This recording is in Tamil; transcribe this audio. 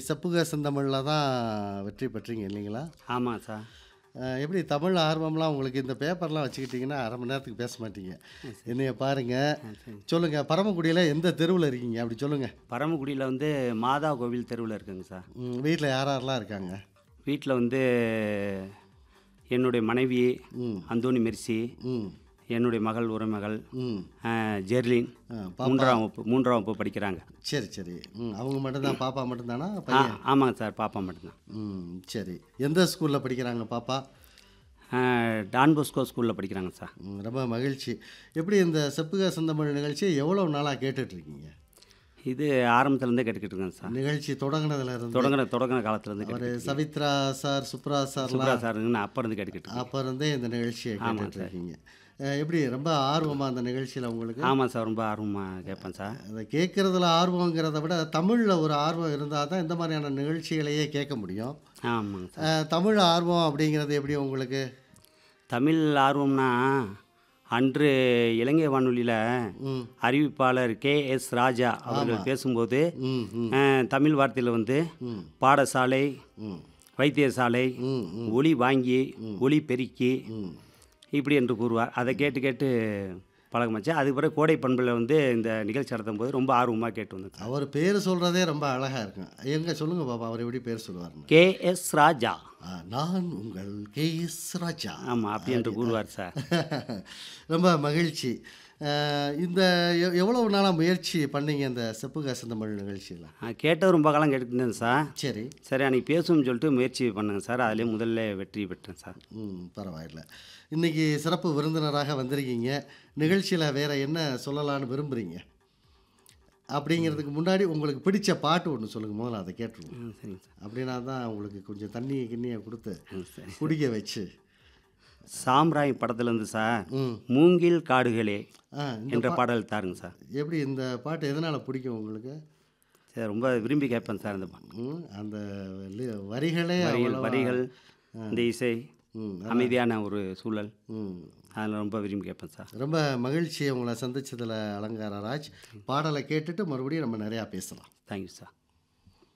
செப்புக செந்தமிழில் தான் வெற்றி பெற்றீங்க இல்லைங்களா ஆமாம் சார் அஹ், எப்படி தமிழ் ஆர்வம்லாம் உங்களுக்கு இந்த பேப்பர்லாம் வச்சுக்கிட்டிங்கன்னா அரை மணி நேரத்துக்கு பேச மாட்டீங்க என்னைய பாருங்கள் சொல்லுங்கள் பரமக்குடியில் எந்த தெருவில் இருக்கீங்க அப்படி சொல்லுங்கள் பரமக்குடியில் வந்து மாதா கோவில் தெருவில் இருக்குங்க சார் வீட்டில் யார் யாரெல்லாம் இருக்காங்க வீட்டில் வந்து என்னுடைய மனைவி ம் அந்தோணி மெர்சி ம் என்னுடைய மகள் உறமகள் ம் அஹ், ஜெர்லின் ஆ, மூன்றாம் வகுப்பு மூன்றாம் வகுப்பு படிக்கிறாங்க சரி சரி ம் அவங்க மட்டும்தான் பாப்பா மட்டும்தானா ஆ பையன் ஆமாங்க சார் பாப்பா மட்டும்தான் ம் சரி எந்த ஸ்கூலில் படிக்கிறாங்க பாப்பா அஹ், டான் போஸ்கோ ஸ்கூலில் படிக்கிறாங்க சார் ம், ரொம்ப மகிழ்ச்சி எப்படி இந்த செப்புக செந்தமிழ் நிகழ்ச்சி எவ்வளோ நாளாக கேட்டுட்ருக்கீங்க இது ஆரம்பத்துலேருந்தே கேட்டுக்கிட்டு இருக்கேன் சார் நிகழ்ச்சி தொடங்கினதுல இருந்து தொடங்கின தொடங்கின காலத்துலேருந்து ஒரு கேட்டு சவித்ரா சார் சுப்ரா சார்லாம் சுப்ரா சாருங்க நான் அப்போ இருந்து கேட்டுக்கிட்டு இருக்கேன். அப்போ இருந்தே இந்த நிகழ்ச்சியை கேட்டுட்ருக்கீங்க எப்படி ரொம்ப ஆர்வமாக அந்த நிகழ்ச்சியில் உங்களுக்கு ஆமாம் சார் ரொம்ப ஆர்வமாக கேட்பேன் சார் அதை கேட்குறதுல ஆர்வங்கிறத விட தமிழில் ஒரு ஆர்வம் இருந்தால் தான் இந்த மாதிரியான நிகழ்ச்சிகளையே கேட்க முடியும் ஆமாங்க சார் அஹ், தமிழ் ஆர்வம் அப்படிங்கிறது எப்படி உங்களுக்கு தமிழ் ஆர்வம்னா அன்று இலங்கை வானொலியில் ம் அறிவிப்பாளர் கே எஸ் ராஜா அவர்கள் பேசும்போது ம் ம் அஹ், தமிழ் வார்த்தையில் வந்து ம் பாடசாலை ம் வைத்தியசாலை ம் ம் ஒளி வாங்கி ஒளி பெருக்கி ம் இப்படி என்று கூறுவார் அதை கேட்டு கேட்டு பழகமாச்சு அதுக்கு பிறகு கோடை பண்பில் வந்து இந்த நிகழ்ச்சி நடத்தும் போது ரொம்ப ஆர்வமாக கேட்டு வந்தேன் சார் அவர் பேர் சொல்கிறதே ரொம்ப அழகாக இருக்கும் எங்க சொல்லுங்கள் பாப்பா அவர் எப்படி பேர் சொல்லுவார்னு கே எஸ் ராஜா ஆ, நான் உங்கள் கே எஸ் ராஜா ஆமாம் அப்படி என்று கூறுவார் சார் ரொம்ப மகிழ்ச்சி அஹ், இந்த எ- எவ்வளவு நாளாக முயற்சி பண்ணீங்க இந்த செப்பு கசந்தமிழ் நிகழ்ச்சியில் நான் கேட்டது ரொம்ப காலம் கேட்டுருந்தேன் சார் சரி சரி அன்றைக்கி பேசுவோம்னு சொல்லிட்டு முயற்சி பண்ணுங்க சார் அதிலே முதல்ல வெற்றி பெற்றேன் சார் ம் பரவாயில்ல இன்னைக்கு சிறப்பு விருந்தினராக வந்திருக்கீங்க நிகழ்ச்சியில் வேற என்ன சொல்லலாம்னு விரும்புகிறீங்க அப்படிங்கிறதுக்கு முன்னாடி உங்களுக்கு பிடிச்ச பாட்டு ஒன்று சொல்லுங்கள் முதல்ல அதை கேட்டுருவோம் ம் சரிங்க சார் அப்படின்னா தான் உங்களுக்கு கொஞ்சம் தண்ணி கிண்ணியை கொடுத்து ம் சரி குடிக்க வச்சு சாம்ராய் படத்துலேருந்து சார் ம் மூங்கில் காடுகளே ஆ இந்த என்ற பாடல் தாருங்க சார் எப்படி இந்த பாட்டு எதனால் பிடிக்கும் உங்களுக்கு சார் ரொம்ப விரும்பி கேட்பேன் சார் அந்த பாட்டு ம், அந்த லி- வரிகளே வரிகள் அவ்வளவா- வரிகள் இந்த இசை ம் அமைதியான ஒரு சூழல் ம் அதில் ரொம்ப விரும்பி கேட்பேன் சார் ரொம்ப மகிழ்ச்சி உங்களை சந்திச்சதில் அலங்கார ராஜ் பாடலை கேட்டுட்டு மறுபடியும் நம்ம நிறையா பேசலாம் தேங்க்யூ சார்